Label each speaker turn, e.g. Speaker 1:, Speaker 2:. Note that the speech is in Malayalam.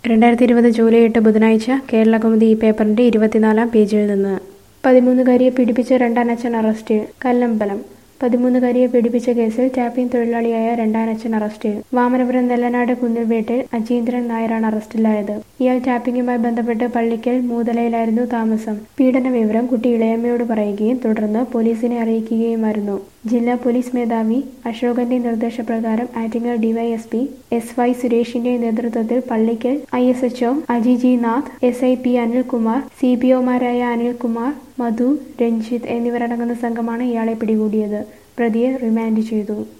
Speaker 1: രണ്ടായിരത്തി ഇരുപത് ജൂലൈ എട്ട് ബുധനാഴ്ച കേരളകൗമുദി ഈ പേപ്പറിന്റെ ഇരുപത്തിനാലാം പേജിൽ നിന്ന് പതിമൂന്നുകാരിയെ പീഡിപ്പിച്ച രണ്ടാനച്ഛൻ അറസ്റ്റിൽ കല്ലമ്പലം പതിമൂന്നുകാരിയെ പീഡിപ്പിച്ച കേസിൽ ടാപ്പിംഗ് തൊഴിലാളിയായ രണ്ടാനച്ഛൻ അറസ്റ്റിൽ വാമനപുരം നെല്ലനാട് കുന്നിൽവേട്ടിൽ അജീന്ദ്രൻ നായരാണ് അറസ്റ്റിലായത് ഇയാൾ ടാപ്പിംഗുമായി ബന്ധപ്പെട്ട് പള്ളിക്കൽ മൂതലയിലായിരുന്നു താമസം പീഡന വിവരം കുട്ടി ഇളയമ്മയോട് പറയുകയും തുടർന്ന് പോലീസിനെ അറിയിക്കുകയുമായിരുന്നു ജില്ലാ പോലീസ് മേധാവി അശോകന്റെ നിർദ്ദേശപ്രകാരം ആറ്റിങ്ങൽ ഡിവൈഎസ്പി എസ് വൈ സുരേഷിന്റെ നേതൃത്വത്തിൽ Pallickal I S H O Aji G Nath S I P Anilkumar C P ഒമാരായ അനിൽകുമാർ മധു രഞ്ജിത്ത് എന്നിവരടങ്ങുന്ന സംഘമാണ് ഇയാളെ പിടികൂടിയത് പ്രതിയെ റിമാൻഡ് ചെയ്തു